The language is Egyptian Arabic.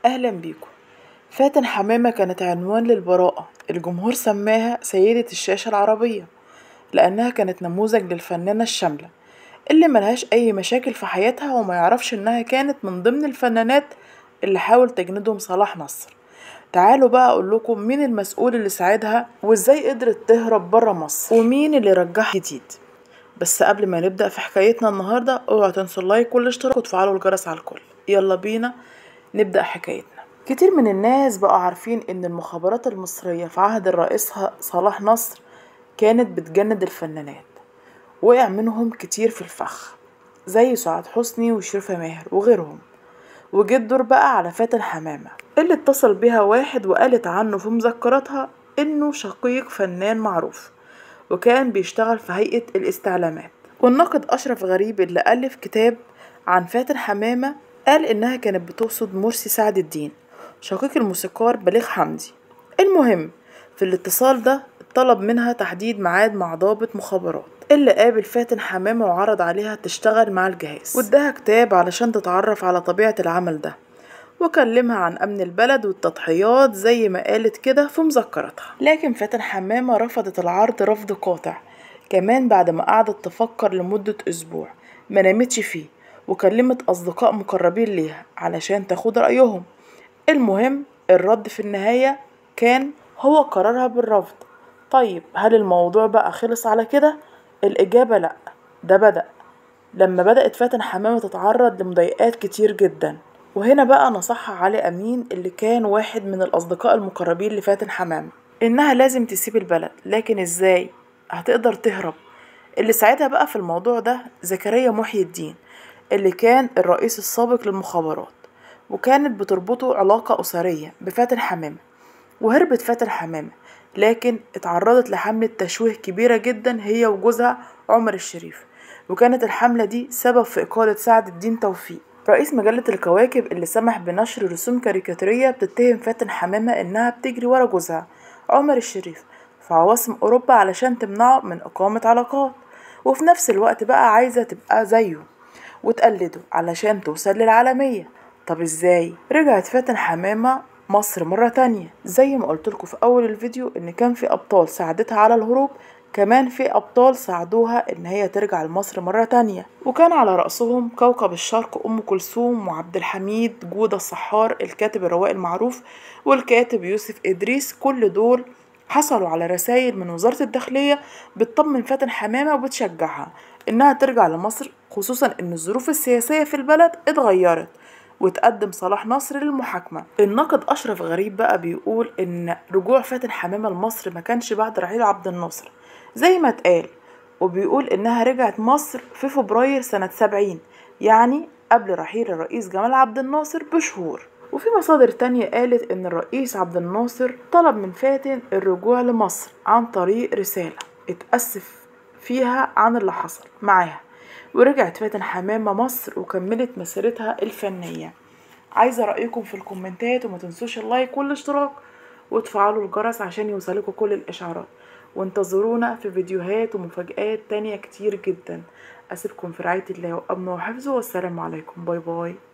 أهلا بيكم فاتن حمامة كانت عنوان للبراءة الجمهور سماها سيدة الشاشة العربية لأنها كانت نموذج للفنانة الشاملة اللي ملهاش أي مشاكل في حياتها وما يعرفش إنها كانت من ضمن الفنانات اللي حاول تجندهم صلاح نصر تعالوا بقى أقول لكم مين المسؤول اللي ساعدها وإزاي قدرت تهرب برا مصر ومين اللي رجعها جديد بس قبل ما نبدأ في حكايتنا النهاردة اوعوا تنسوا اللايك والاشتراك وتفعلوا الجرس على الكل يلا بينا نبدأ حكايتنا كتير من الناس بقوا عارفين ان المخابرات المصرية في عهد الرئيسها صلاح نصر كانت بتجند الفنانات وقع منهم كتير في الفخ زي سعاد حسني وشريفة ماهر وغيرهم وجه الدور بقى على فاتن حمامة اللي اتصل بيها واحد وقالت عنه في مذكراتها انه شقيق فنان معروف وكان بيشتغل في هيئة الاستعلامات والناقد أشرف غريب اللي ألف كتاب عن فاتن حمامة قال إنها كانت بتقصد مرسي سعد الدين شقيق الموسيقار بليغ حمدي المهم في الاتصال ده طلب منها تحديد ميعاد مع ضابط مخابرات اللي قابل فاتن حمامة وعرض عليها تشتغل مع الجهاز واداها كتاب علشان تتعرف على طبيعة العمل ده وكلمها عن أمن البلد والتضحيات زي ما قالت كده في مذكراتها لكن فاتن حمامة رفضت العرض رفض قاطع كمان بعد ما قعدت تفكر لمدة أسبوع ما نامتش فيه وكلمت أصدقاء مقربين ليها علشان تاخد رأيهم المهم الرد في النهاية كان هو قرارها بالرفض طيب هل الموضوع بقى خلص على كده؟ الإجابة لأ ده بدأ لما بدأت فاتن حمامة تتعرض لمضايقات كتير جدا وهنا بقى نصحها علي أمين اللي كان واحد من الأصدقاء المقربين لفاتن حمامة إنها لازم تسيب البلد لكن إزاي؟ هتقدر تهرب اللي ساعدها بقى في الموضوع ده زكريا محي الدين اللي كان الرئيس السابق للمخابرات وكانت بتربطه علاقة أسرية بفاتن حمامة وهربت فاتن حمامة لكن اتعرضت لحملة تشويه كبيرة جدا هي وجوزها عمر الشريف وكانت الحملة دي سبب في إقالة سعد الدين توفيق رئيس مجلة الكواكب اللي سمح بنشر رسوم كاريكاتيرية بتتهم فاتن حمامة إنها بتجري ورا جوزها عمر الشريف في عواصم أوروبا علشان تمنعه من إقامة علاقات وفي نفس الوقت بقى عايزة تبقى زيه وتقلده علشان توصل للعالمية طب ازاي؟ رجعت فاتن حمامة مصر مرة تانية زي ما قلتلكوا في أول الفيديو إن كان في أبطال ساعدتها على الهروب كمان في أبطال ساعدوها إن هي ترجع لمصر مرة تانية وكان على رأسهم كوكب الشرق أم كلثوم وعبد الحميد جودة الصحار الكاتب الرواق المعروف والكاتب يوسف إدريس كل دول حصلوا على رسائل من وزارة الداخلية بتطمن فاتن حمامة وبتشجعها إنها ترجع لمصر خصوصا إن الظروف السياسية في البلد اتغيرت وتقدم صلاح نصر للمحاكمة الناقد أشرف غريب بقى بيقول إن رجوع فاتن حمامة لمصر ما كانش بعد رحيل عبد الناصر زي ما اتقال وبيقول إنها رجعت مصر في فبراير سنة سبعين يعني قبل رحيل الرئيس جمال عبد الناصر بشهور وفي مصادر تانية قالت إن الرئيس عبد الناصر طلب من فاتن الرجوع لمصر عن طريق رسالة اتأسف فيها عن اللي حصل معاها ورجعت فاتن حمامة مصر وكملت مسيرتها الفنية عايزة رأيكم في الكومنتات وما تنسوش اللايك والاشتراك وتفعلوا الجرس عشان يوصلكوا كل الإشعارات وانتظرونا في فيديوهات ومفاجآت تانية كتير جدا أسيبكم في رعاية الله وأمنه وحفظه والسلام عليكم باي باي